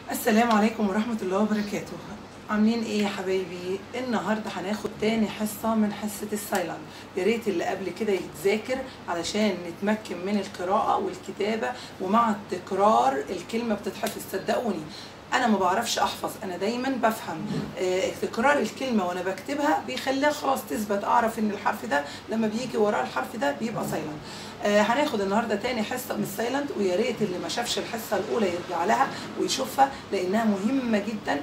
السلام عليكم ورحمة الله وبركاته عاملين ايه يا حبايبي النهارده هناخد تاني حصة من حصة السايلنت يا ريت اللي قبل كده يتذاكر علشان نتمكن من القراءة والكتابة ومع التكرار الكلمة بتتحفظ صدقوني انا ما بعرفش احفظ انا دايما بفهم آه تكرار الكلمه وانا بكتبها بيخليها خلاص تثبت اعرف ان الحرف ده لما بيجي وراه الحرف ده بيبقى سايلنت آه هناخد النهارده تاني حصه من السايلنت ويا ريت اللي ما شافش الحصه الاولى يرجع لها ويشوفها لانها مهمه جدا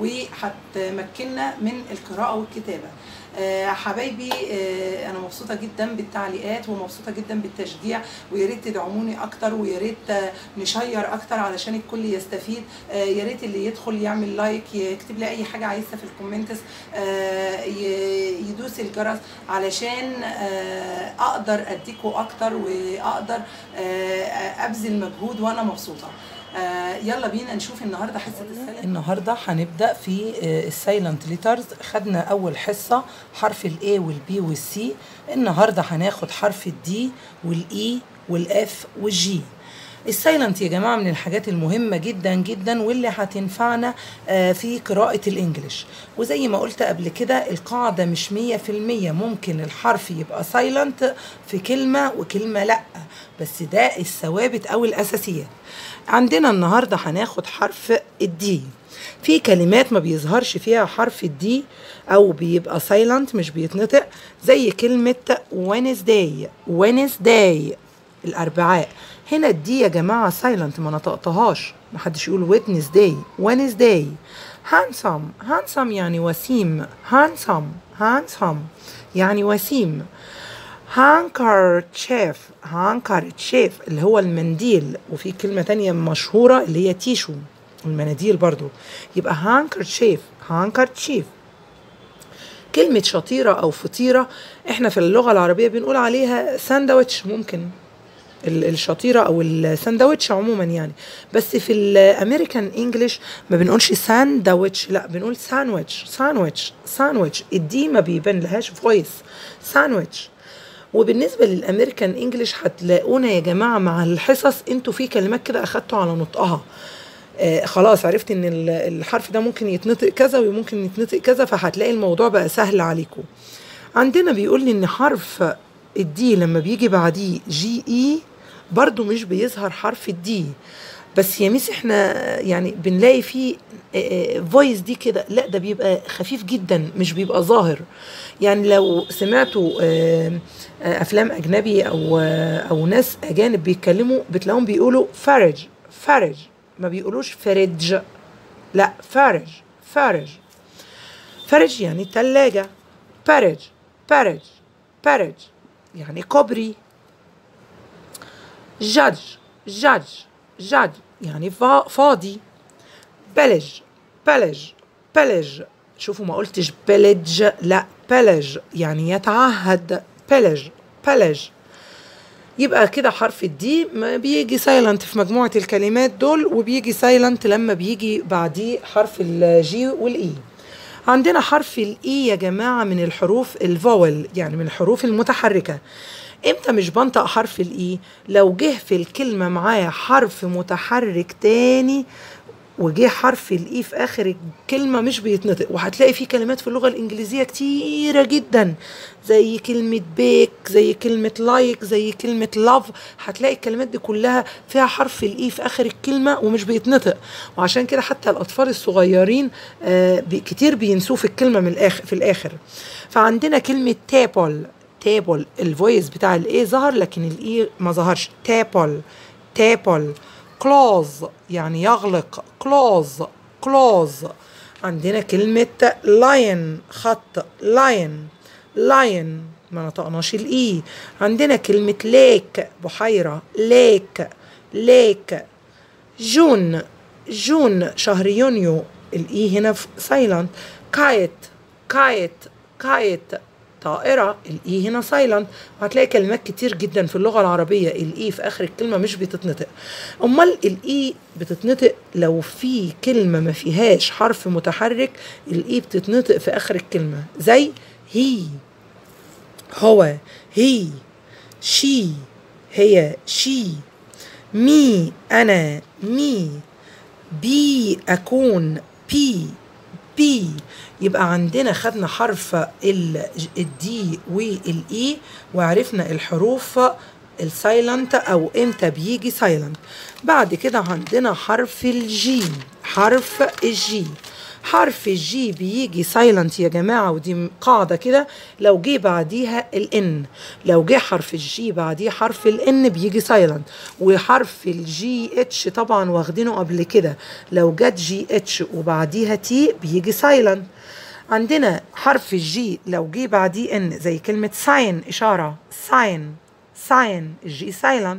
وهتمكننا من القراءه والكتابه آه حبايبي آه انا مبسوطه جدا بالتعليقات ومبسوطه جدا بالتشجيع ويا ريت تدعموني اكتر ويا ريت آه نشير اكتر علشان الكل يستفيد آه يا ريت اللي يدخل يعمل لايك يكتب لي اي حاجه عايزها في الكومنتس آه يدوس الجرس علشان آه اقدر اديكوا اكتر واقدر آه ابذل مجهود وانا مبسوطه آه يلا بينا نشوف النهارده حصه السايلنت النهارده هنبدا في السايلنت ليترز خدنا اول حصه حرف الاي والبي والسي النهارده هناخد حرف الدي والاي والاف والجي السايلنت يا جماعه من الحاجات المهمه جدا جدا واللي هتنفعنا في قراءه الانجليش وزي ما قلت قبل كده القاعده مش 100% ممكن الحرف يبقى سايلنت في كلمه وكلمه لا بس ده الثوابت او الاساسيات عندنا النهارده هناخد حرف الدي في كلمات ما بيظهرش فيها حرف الدي او بيبقى سايلنت مش بيتنطق زي كلمه وينزداي وينزداي الاربعاء هنا الدي يا جماعه سايلنت ما نطقتهاش ما حدش يقول ويتنسداي وينزداي هانسم هانسم يعني وسيم هانسم هانسم يعني وسيم هانكر تشيف هانكر تشيف اللي هو المنديل وفي كلمة تانية مشهورة اللي هي تيشو المناديل برضو يبقى هانكر تشيف هانكر تشيف كلمة شطيرة أو فطيرة احنا في اللغة العربية بنقول عليها ساندويتش ممكن الشطيره او الساندوتش عموما يعني بس في الامريكان انجلش ما بنقولش ساندوتش لا بنقول ساندويتش ساندويتش ساندويتش الدي ما بيبان لهاش فويس ساندويتش وبالنسبه للامريكان انجلش هتلاقونا يا جماعه مع الحصص انتوا في كلمات كده اخدتوا على نطقها آه خلاص عرفت ان الحرف ده ممكن يتنطق كذا وممكن يتنطق كذا فهتلاقي الموضوع بقى سهل عليكم عندنا بيقول لي ان حرف الدي لما بيجي بعديه جي اي برضو مش بيظهر حرف الدي بس يا ميس احنا يعني بنلاقي فيه فويس دي كده لا ده بيبقى خفيف جدا مش بيبقى ظاهر يعني لو سمعتوا افلام اجنبي او او ناس اجانب بيتكلموا بتلاقيهم بيقولوا فرج فرج ما بيقولوش فرج لا فرج فرج فرج يعني تلاجة فرج فرج فرج يعني كوبري جادج جادج جادج يعني فاضي بلج بلج بلج شوفوا ما قلتش بلج لا بلج يعني يتعهد بلج بلج يبقى كده حرف الدي بيجي سايلنت في مجموعة الكلمات دول وبيجي سايلنت لما بيجي بعديه حرف الجي والاي عندنا حرف الاي يا جماعة من الحروف الفاول يعني من الحروف المتحركة امتى مش بنطق حرف الاي لو جه في الكلمة معايا حرف متحرك تاني وجه حرف الاي في اخر الكلمة مش بيتنطق وهتلاقي في كلمات في اللغة الانجليزية كتيرة جدا زي كلمة بيك زي كلمة لايك زي كلمة لاف هتلاقي الكلمات دي كلها فيها حرف الاي في اخر الكلمة ومش بيتنطق وعشان كده حتى الاطفال الصغيرين آه كتير بينسوه في الكلمة من الاخر في الاخر فعندنا كلمة تابل تابل الفويس بتاع الاي ظهر لكن الاي ما ظهرش تابل تابل كلوز يعني يغلق كلوز كلوز عندنا كلمة لاين خط لاين لاين ما نطقناش الاي عندنا كلمة ليك بحيرة ليك ليك جون جون شهر يونيو الاي هنا في سايلنت كايت كايت كايت طائرة الاي هنا سايلنت وهتلاقي كلمات كتير جدا في اللغة العربية الاي في اخر الكلمة مش بتتنطق امال الاي بتتنطق لو في كلمة ما فيهاش حرف متحرك الاي بتتنطق في اخر الكلمة زي هي هو هي شي هي شي مي انا مي بي اكون بي بي يبقى عندنا خدنا حرف الدي والاي وعرفنا الحروف السايلنت او امتى بيجي سايلنت بعد كده عندنا حرف الجي حرف الجي حرف الجي بيجي سايلنت يا جماعة ودي قاعدة كده لو جه بعديها الان لو جه حرف الجي بعديه حرف الان بيجي سايلنت وحرف الجي اتش طبعا واخدينه قبل كده لو جت جي اتش وبعديها تي بيجي سايلنت عندنا حرف الجي لو جه بعديه ان زي كلمة ساين إشارة ساين ساين الجي سايلنت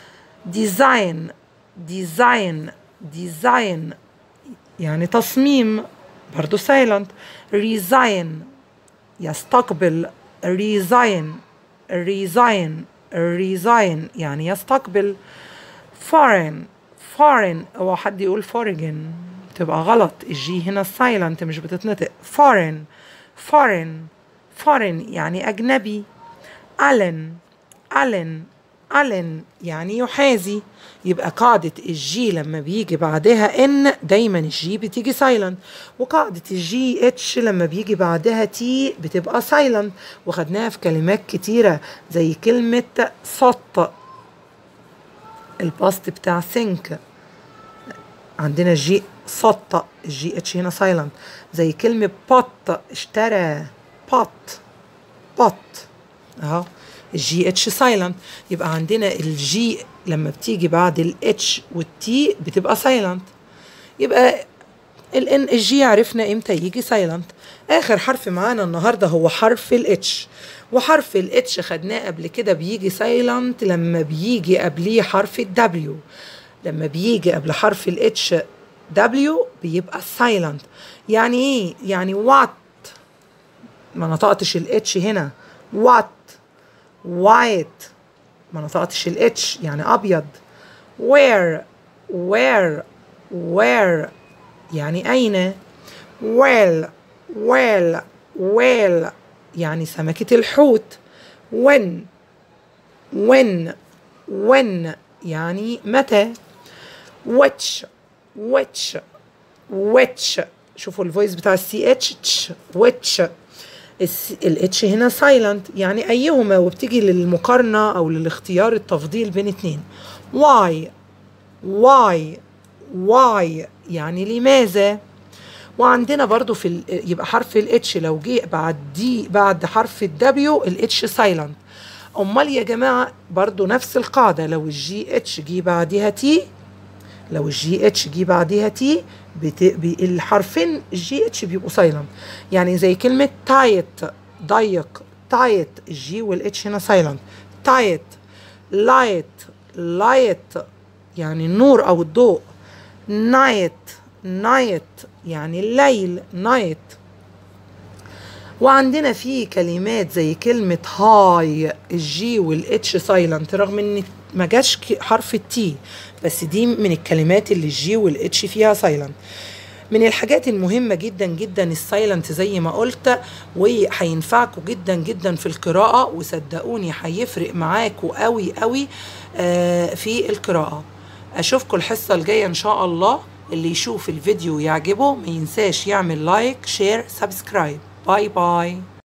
ديزاين ديزاين ديزاين يعني تصميم برضو سايلنت ريزاين يستقبل ريزاين ريزاين ريزاين يعني يستقبل foreign foreign هو حد يقول foreign تبقى غلط الجي هنا سايلنت مش بتتنطق foreign foreign foreign يعني أجنبي ألن ألن ألن يعني يحاذي يبقى قاعدة الجي لما بيجي بعدها ان دايما الجي بتيجي سايلنت وقاعدة الجي اتش لما بيجي بعدها تي بتبقى سايلنت وخدناها في كلمات كتيرة زي كلمة صط الباست بتاع سينك عندنا جي صط الجي اتش هنا سايلنت زي كلمة بوت اشترى بوت بوت اهو الجي اتش سايلنت يبقى عندنا الجي لما بتيجي بعد الاتش والتي بتبقى سايلنت يبقى الان الجي عرفنا امتى يجي سايلنت اخر حرف معانا النهارده هو حرف الاتش وحرف الاتش خدناه قبل كده بيجي سايلنت لما بيجي قبليه حرف الدبليو لما بيجي قبل حرف الاتش دبليو بيبقى سايلنت يعني ايه يعني وات ما نطقتش الاتش هنا وات وايت ما نطقتش الاتش يعني ابيض where where where يعني اين well well well يعني سمكة الحوت when when when يعني متى which which which شوفوا الفويس بتاع السي اتش which الاتش هنا سايلنت يعني ايهما وبتيجي للمقارنه او للاختيار التفضيل بين اتنين واي واي واي يعني لماذا وعندنا برضو في ال... يبقى حرف الاتش لو جه بعد دي بعد حرف الدبليو الاتش سايلنت امال يا جماعه برضو نفس القاعده لو الجي اتش جه بعديها تي لو الجي اتش جه بعديها تي بت... ب... الحرفين الجي اتش بيبقوا سايلنت يعني زي كلمة تايت ضيق تايت الجي والاتش هنا سايلنت تايت لايت لايت يعني النور او الضوء نايت نايت يعني الليل نايت وعندنا في كلمات زي كلمة هاي الجي والاتش سايلنت رغم ان ما جاش حرف التي بس دي من الكلمات اللي الجي والاتش فيها سايلنت من الحاجات المهمة جدا جدا السايلنت زي ما قلت وهينفعكم جدا جدا في القراءة وصدقوني هيفرق معاكم قوي قوي آه في القراءة اشوفكم الحصة الجاية ان شاء الله اللي يشوف الفيديو يعجبه ما ينساش يعمل لايك شير سبسكرايب باي باي